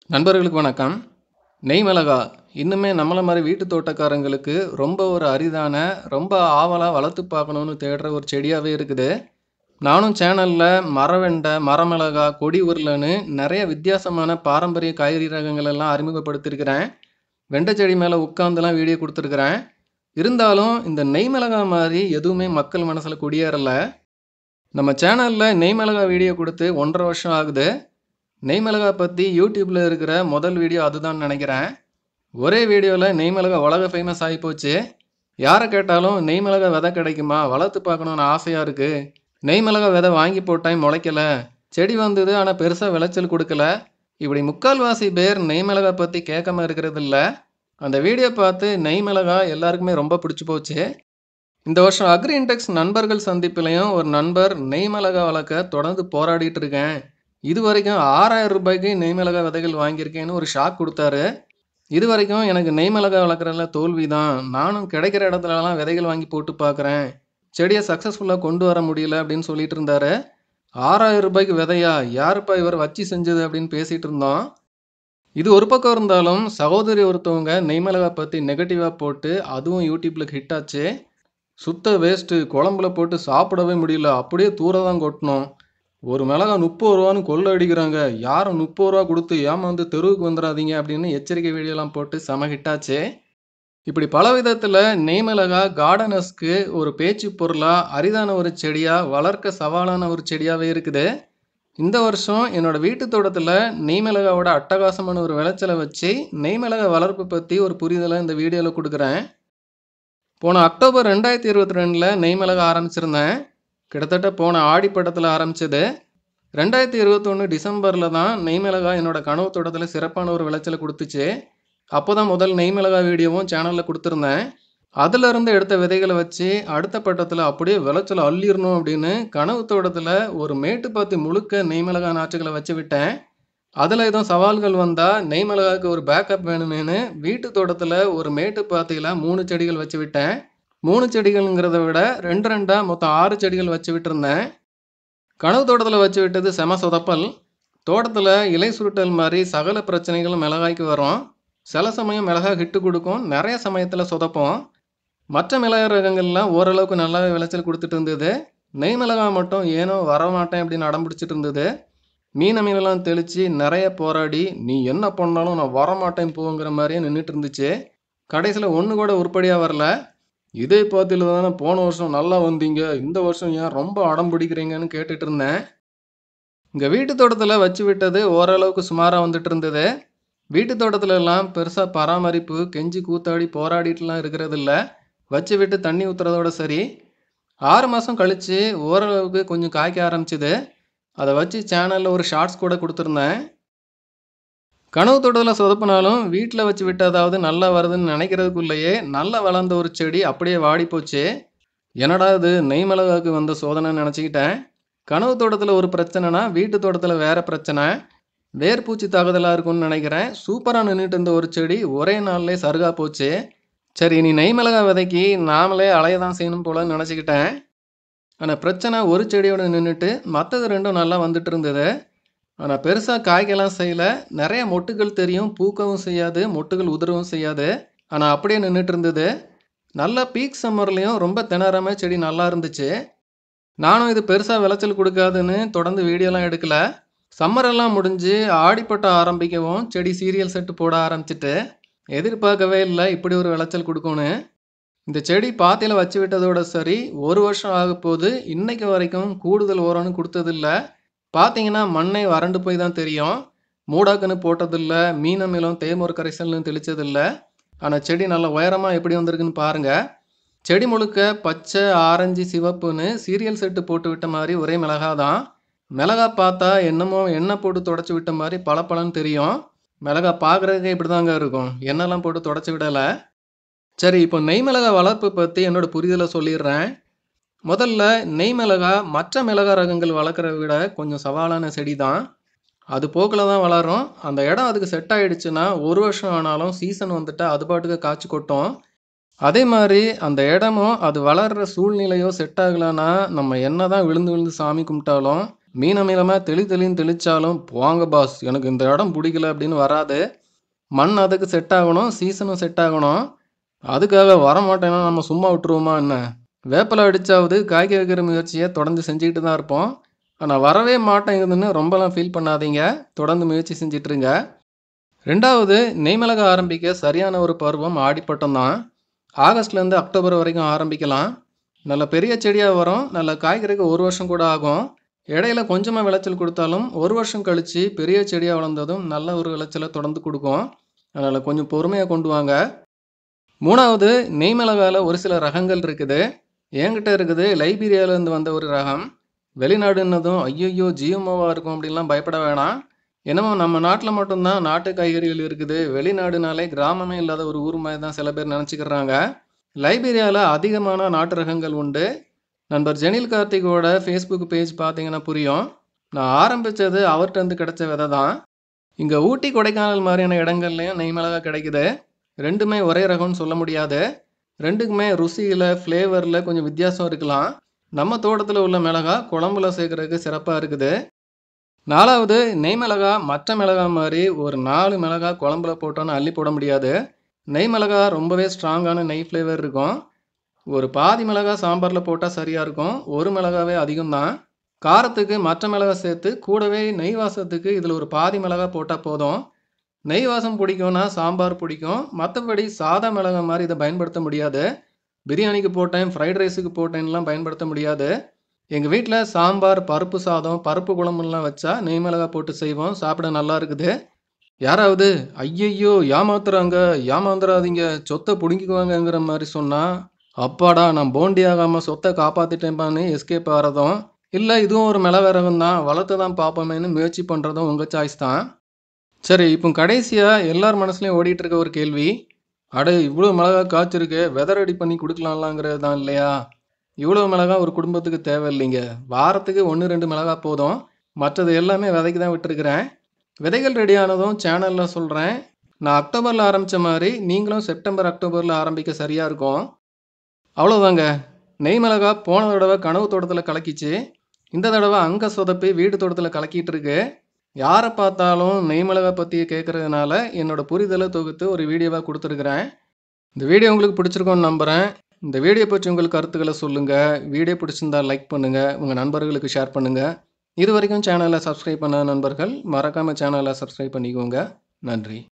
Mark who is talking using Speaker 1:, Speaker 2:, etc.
Speaker 1: நண்பர்களுக்கு வணக்கம் நெய் மிளகா இன்னுமே நம்மளை மாதிரி வீட்டு தோட்டக்காரங்களுக்கு ரொம்ப ஒரு அரிதான ரொம்ப ஆவலாக வளர்த்து பார்க்கணுன்னு தேடுற ஒரு செடியாகவே இருக்குது நானும் சேனலில் மரவெண்டை மரமிளகா கொடி உருளைன்னு நிறைய வித்தியாசமான பாரம்பரிய காய்கறி ரகங்கள் எல்லாம் அறிமுகப்படுத்தியிருக்கிறேன் வெண்டை செடி மேலே உட்காந்துலாம் வீடியோ கொடுத்துருக்குறேன் இருந்தாலும் இந்த நெய் மிளகா மாதிரி எதுவுமே மக்கள் மனசில் குடியேறல நம்ம சேனலில் நெய் மிளகா வீடியோ கொடுத்து ஒன்றரை வருஷம் ஆகுது நெய் மிளகா பற்றி யூடியூப்பில் இருக்கிற முதல் வீடியோ அதுதான் நினைக்கிறேன் ஒரே வீடியோவில் நெய் மிளகா உலக ஃபேமஸ் ஆகி போச்சு யாரை கேட்டாலும் நெய் மிளகா விதை கிடைக்குமா வளர்த்து பார்க்கணுன்னு ஆசையாக இருக்குது நெய் மிளகா விதை வாங்கி போட்டேன் முளைக்கல செடி வந்தது ஆனால் பெருசாக விளைச்சல் கொடுக்கல இப்படி முக்கால்வாசி பேர் நெய் மிளகா பற்றி கேட்காம இருக்கிறது இல்ல அந்த வீடியோ பார்த்து நெய் மிளகா எல்லாருக்குமே ரொம்ப பிடிச்சி போச்சு இந்த வருஷம் அக்ரி இன்டெக்ஸ் நண்பர்கள் சந்திப்புலையும் ஒரு நண்பர் நெய் மிளகா வளர்க்க தொடர்ந்து போராடிட்டு இருக்கேன் இது வரைக்கும் ஆறாயிரம் ரூபாய்க்கு நெய் மிளகா விதைகள் வாங்கியிருக்கேன்னு ஒரு ஷாக் கொடுத்தாரு இது வரைக்கும் எனக்கு நெய் மிளகா வளர்க்குறதுல தோல்வி தான் நானும் கிடைக்கிற இடத்துலலாம் விதைகள் வாங்கி போட்டு பார்க்குறேன் செடியை சக்ஸஸ்ஃபுல்லாக கொண்டு வர முடியல அப்படின்னு சொல்லிட்டு இருந்தாரு ஆறாயிரம் ரூபாய்க்கு விதையா யாருப்பா இவர் வச்சு செஞ்சது அப்படின்னு பேசிட்டு இருந்தோம் இது ஒரு பக்கம் இருந்தாலும் சகோதரி ஒருத்தவங்க நெய் மிளகா பற்றி நெகட்டிவாக போட்டு அதுவும் யூடியூப்பில் ஹிட் ஆச்சு சுத்த வேஸ்ட்டு குழம்புல போட்டு சாப்பிடவே முடியல அப்படியே தூர தான் கொட்டணும் ஒரு மிளகா முப்பது ரூபான்னு கொள்ளை அடிக்கிறாங்க யாரும் முப்பது ரூபா கொடுத்து ஏமாந்து தெருவுக்கு வந்துடாதீங்க அப்படின்னு எச்சரிக்கை வீடியோலாம் போட்டு செம ஹிட்டாச்சு இப்படி பல விதத்தில் நெய் மிளகா கார்டனர்ஸ்க்கு ஒரு பேச்சு பொருளாக அரிதான ஒரு செடியாக வளர்க்க சவாலான ஒரு செடியாகவே இருக்குது இந்த வருஷம் என்னோட வீட்டு தோட்டத்தில் நெய் மிளகாவோட அட்டகாசமான ஒரு விளைச்சலை வச்சு நெய் மிளகா வளர்ப்பு பற்றி ஒரு புரிதலை இந்த வீடியோவில் கொடுக்குறேன் போன அக்டோபர் ரெண்டாயிரத்தி இருபத்தி ரெண்டில் நெய் மிளகா ஆரம்பிச்சிருந்தேன் கிட்டத்தட்ட போன ஆடிப்பட்டத்தில் ஆரம்பிச்சது ரெண்டாயிரத்தி இருபத்தொன்று டிசம்பரில் தான் நெய் மிளகா என்னோட கனவு தோட்டத்தில் சிறப்பான ஒரு விளைச்சலை கொடுத்துச்சு அப்போ தான் முதல் நெய் மிளகா வீடியோவும் சேனலில் கொடுத்துருந்தேன் அதிலிருந்து எடுத்த விதைகளை வச்சு அடுத்த பட்டத்தில் அப்படியே விளைச்சல் அள்ளிடணும் அப்படின்னு கனவு தோட்டத்தில் ஒரு மேட்டுப்பாத்தி முழுக்க நெய் மிளகா நாற்றுகளை வச்சு விட்டேன் அதில் எதுவும் சவால்கள் வந்தால் நெய் மிளகாவுக்கு ஒரு பேக்கப் வேணுமேனு வீட்டு தோட்டத்தில் ஒரு மேட்டுப்பாத்தியில் மூணு செடிகள் வச்சு விட்டேன் மூணு செடிகள்ங்கிறத விட ரெண்டு ரெண்டாக மொத்தம் ஆறு செடிகள் வச்சு விட்டுருந்தேன் கனவு தோட்டத்தில் வச்சு விட்டது செம சொதப்பல் தோட்டத்தில் இலை சுருட்டல் மாதிரி சகல பிரச்சனைகளும் மிளகாய்க்கு வரும் சில சமயம் மிளகாய் ஹிட்டு கொடுக்கும் நிறைய சமயத்தில் சொதப்போம் மற்ற மிளகாய் ரகங்கள்லாம் ஓரளவுக்கு நல்லாவே விளைச்சல் கொடுத்துட்டு இருந்தது நெய் மிளகாய் மட்டும் ஏனோ வரமாட்டேன் அப்படின்னு அடம் பிடிச்சிட்டு இருந்தது மீன மீனெல்லாம் தெளித்து நிறைய போராடி நீ என்ன பண்ணாலும் நான் வரமாட்டேன் போங்கிற மாதிரியே நின்றுட்டு இருந்துச்சு கடைசியில் ஒன்று கூட உருப்படியாக வரல இதே பாத்தியில் தானே போன வருஷம் நல்லா வந்தீங்க இந்த வருஷம் ஏன் ரொம்ப அடம் பிடிக்கிறீங்கன்னு கேட்டுட்டு இருந்தேன் இங்கே வீட்டு தோட்டத்தில் வச்சு விட்டது ஓரளவுக்கு சுமாராக வந்துட்டு இருந்தது வீட்டு தோட்டத்துல எல்லாம் பெருசாக பராமரிப்பு கெஞ்சி கூத்தாடி போராடிட்டுலாம் இருக்கிறது இல்ல வச்சு விட்டு தண்ணி ஊற்றுறதோட சரி ஆறு மாதம் கழித்து ஓரளவுக்கு கொஞ்சம் காய்க்க ஆரம்பிச்சுது அதை வச்சு சேனலில் ஒரு ஷார்ட்ஸ் கூட கொடுத்துருந்தேன் கனவு தோட்டத்தில் சொதப்பினாலும் வீட்டில் வச்சு விட்டதாவது நல்லா வருதுன்னு நினைக்கிறதுக்குள்ளேயே நல்லா வளர்ந்த ஒரு செடி அப்படியே வாடி போச்சு என்னடா இது நெய் மிளகாவுக்கு வந்த சோதனைன்னு நினச்சிக்கிட்டேன் கனவு தோட்டத்தில் ஒரு பிரச்சனைனா வீட்டு தோட்டத்தில் வேற பிரச்சனை வேர்பூச்சி தாக்குதலாக இருக்கும்னு நினைக்கிறேன் சூப்பராக நின்றுட்டு இருந்த ஒரு செடி ஒரே நாள்லே சருகா போச்சு சரி நீ நெய் மிளகா விதைக்கி நாமளே அலைய தான் செய்யணும் போலன்னு நினச்சிக்கிட்டேன் ஆனால் பிரச்சனை ஒரு செடியோட நின்றுட்டு மற்றது ரெண்டும் நல்லா வந்துட்டு இருந்தது ஆனால் பெருசாக காய்க்கலாம் செய்யல நிறைய மொட்டுகள் தெரியும் பூக்கவும் செய்யாது மொட்டுகள் உதிரவும் செய்யாது ஆனால் அப்படியே நின்றுட்டு இருந்தது நல்லா பீக் சம்மர்லேயும் ரொம்ப திணறாம செடி நல்லா இருந்துச்சு நானும் இது பெருசாக விளைச்சல் கொடுக்காதுன்னு தொடர்ந்து வீடியோலாம் எடுக்கல சம்மரெல்லாம் முடிஞ்சு ஆடிப்பட்டம் ஆரம்பிக்கவும் செடி சீரியல் செட்டு போட ஆரம்பிச்சிட்டு எதிர்பார்க்கவே இல்லை இப்படி ஒரு விளைச்சல் கொடுக்கும்னு இந்த செடி பாத்தியில் வச்சு விட்டதோட சரி ஒரு வருஷம் ஆக போது இன்னைக்கு வரைக்கும் கூடுதல் உரம்னு கொடுத்ததில்ல பார்த்தீங்கன்னா மண்ணை வறண்டு போய் தான் தெரியும் மூடாக்குன்னு போட்டதில்ல மீனமிலம் தேமூர் கரைசல்னு தெளிச்சதில்ல ஆனால் செடி நல்ல உயரமாக எப்படி வந்திருக்குன்னு பாருங்கள் செடி முழுக்க பச்சை ஆரஞ்சு சிவப்புன்னு சீரியல் செட்டு போட்டு விட்ட மாதிரி ஒரே மிளகா தான் மிளகா பார்த்தா என்னமோ எண்ணெய் போட்டு தொடச்சி விட்ட மாதிரி பளபளன்னு தெரியும் மிளகா பார்க்குறதுக்கே இப்படி தாங்க இருக்கும் எண்ணெய்லாம் போட்டு தொடச்சி விடலை சரி இப்போ நெய் மிளகா வளர்ப்பு பற்றி என்னோட புரிதலை சொல்லிடுறேன் முதல்ல நெய் மிளகா மற்ற மிளகா ரகங்கள் வளர்க்குறத விட கொஞ்சம் சவாலான செடி தான் அது போக்கில் தான் வளரும் அந்த இடம் அதுக்கு செட் ஆயிடுச்சுன்னா ஒரு வருஷம் ஆனாலும் சீசன் வந்துட்டா அது பாட்டுக்கு காய்ச்சி கொட்டும் அதே மாதிரி அந்த இடமும் அது வளர்கிற சூழ்நிலையோ செட் ஆகலைன்னா நம்ம என்ன தான் விழுந்து விழுந்து சாமி கும்பிட்டாலும் மீன் அமிலமாக தெளி தெளின்னு தெளித்தாலும் போங்க பாஸ் எனக்கு இந்த இடம் பிடிக்கல அப்படின்னு வராது மண் அதுக்கு செட் ஆகணும் சீசனும் செட் ஆகணும் அதுக்காக வரமாட்டேன்னா நம்ம சும்மா விட்டுருவோமா என்ன வேப்பலை அடித்தாவது காய்க்க வைக்கிற முயற்சியை தொடர்ந்து செஞ்சுக்கிட்டு தான் இருப்போம் ஆனால் வரவே மாட்டேங்குதுன்னு ரொம்பலாம் ஃபீல் பண்ணாதீங்க தொடர்ந்து முயற்சி செஞ்சிட்ருங்க ரெண்டாவது நெய்மிளகா ஆரம்பிக்க சரியான ஒரு பருவம் ஆடிப்பட்டம் தான் ஆகஸ்ட்லேருந்து அக்டோபர் வரைக்கும் ஆரம்பிக்கலாம் நல்ல பெரிய செடியாக வரும் நல்ல காய்கறிக்கு ஒரு வருஷம் கூட ஆகும் இடையில கொஞ்சமாக விளைச்சல் கொடுத்தாலும் ஒரு வருஷம் கழித்து பெரிய செடியாக வளர்ந்ததும் நல்ல ஒரு விளைச்சலை தொடர்ந்து கொடுக்கும் அதனால் கொஞ்சம் பொறுமையாக கொண்டு வாங்க மூணாவது நெய் மிளகாயில் ஒரு சில ரகங்கள் இருக்குது என்கிட்ட இருக்குது லைபீரியாவிலேருந்து வந்த ஒரு ரகம் வெளிநாடுன்னதும் ஐயையோ ஜிஎம்ஓவாக இருக்கும் அப்படின்லாம் பயப்பட வேணாம் என்னமோ நம்ம நாட்டில் மட்டும்தான் நாட்டு காய்கறிகள் இருக்குது வெளிநாடுனாலே கிராமமே இல்லாத ஒரு ஊர் மாதிரி தான் சில பேர் நினச்சிக்கிறாங்க லைபீரியாவில் அதிகமான நாட்டு ரகங்கள் உண்டு நண்பர் ஜெனில் கார்த்திகோட ஃபேஸ்புக் பேஜ் பார்த்தீங்கன்னா புரியும் நான் ஆரம்பித்தது அவர்கிட்டருந்து கிடைச்ச விதை தான் இங்கே ஊட்டி கொடைக்கானல் மாதிரியான இடங்கள்லையும் நெய் மிளகா கிடைக்குது ரெண்டுமே ஒரே ரகம்னு சொல்ல முடியாது ரெண்டுக்குமே ருசியில் ஃப்ளேவரில் கொஞ்சம் வித்தியாசம் இருக்கலாம் நம்ம தோட்டத்தில் உள்ள மிளகா குழம்புல சேர்க்குறதுக்கு சிறப்பாக இருக்குது நாலாவது நெய் மிளகா மற்ற மிளகா மாதிரி ஒரு நாலு மிளகா குழம்புல போட்டோன்னு அள்ளி போட முடியாது நெய் மிளகா ரொம்பவே ஸ்ட்ராங்கான நெய் ஃப்ளேவர் இருக்கும் ஒரு பாதி மிளகா சாம்பாரில் போட்டால் சரியாக இருக்கும் ஒரு மிளகாவே அதிகம்தான் காரத்துக்கு மற்ற மிளகா சேர்த்து கூடவே நெய் வாசத்துக்கு இதில் ஒரு பாதி மிளகா போட்டால் போதும் நெய் வாசம் பிடிக்கும்னா சாம்பார் பிடிக்கும் மற்றபடி சாதா மிளகா மாதிரி இதை பயன்படுத்த முடியாது பிரியாணிக்கு போட்டேன் ஃப்ரைட் ரைஸுக்கு போட்டேன்லாம் பயன்படுத்த முடியாது எங்கள் வீட்டில் சாம்பார் பருப்பு சாதம் பருப்பு குழம்புலாம் வச்சா நெய் மிளகா போட்டு செய்வோம் சாப்பிட நல்லா இருக்குது யாராவது ஐயையோ ஏமாத்துறாங்க ஏமாந்துடாதீங்க சொத்தை பிடுங்கிக்குவாங்கங்கிற மாதிரி சொன்னால் அப்பாடா நான் போண்டி ஆகாமல் சொத்தை காப்பாற்றிட்டேன்பான்னு எஸ்கேப் ஆகிறதும் இல்லை இதுவும் ஒரு மிளகா ரகம் தான் வளர்த்து தான் பார்ப்போமேன்னு முயற்சி பண்ணுறதும் உங்கள் சாய்ஸ் தான் சரி இப்போ கடைசியாக எல்லார் மனசுலையும் ஓடிட்டு இருக்க ஒரு கேள்வி அட இவ்வளோ மிளகா காய்ச்சிருக்கு வெதர் ரெடி பண்ணி கொடுக்கலாம்லாங்கிறது தான் இல்லையா இவ்வளோ மிளகா ஒரு குடும்பத்துக்கு தேவையில்லைங்க வாரத்துக்கு ஒன்று ரெண்டு மிளகா போதும் மற்றது எல்லாமே விதைக்கு தான் விட்டுருக்குறேன் விதைகள் ரெடி ஆனதும் சேனலில் சொல்கிறேன் நான் அக்டோபரில் ஆரம்பித்த மாதிரி நீங்களும் செப்டம்பர் அக்டோபரில் ஆரம்பிக்க சரியாக இருக்கும் அவ்வளோதாங்க நெய் மிளகா போன தடவை கனவு தோட்டத்தில் கலக்கிச்சு இந்த தடவை அங்கே சொதப்பி வீட்டு தோட்டத்தில் கலக்கிட்டு இருக்கு யாரை பார்த்தாலும் நெய் மிளகா பற்றி கேட்குறதுனால என்னோட புரிதலை தொகுத்து ஒரு வீடியோவாக கொடுத்துருக்குறேன் இந்த வீடியோ உங்களுக்கு பிடிச்சிருக்கோன்னு நம்புகிறேன் இந்த வீடியோ பற்றி உங்களுக்கு கருத்துக்களை சொல்லுங்கள் வீடியோ பிடிச்சிருந்தா லைக் பண்ணுங்கள் உங்கள் நண்பர்களுக்கு ஷேர் பண்ணுங்கள் இது வரைக்கும் சேனலை சப்ஸ்கிரைப் பண்ண நண்பர்கள் மறக்காமல் சேனலை சப்ஸ்கிரைப் பண்ணிக்கோங்க நன்றி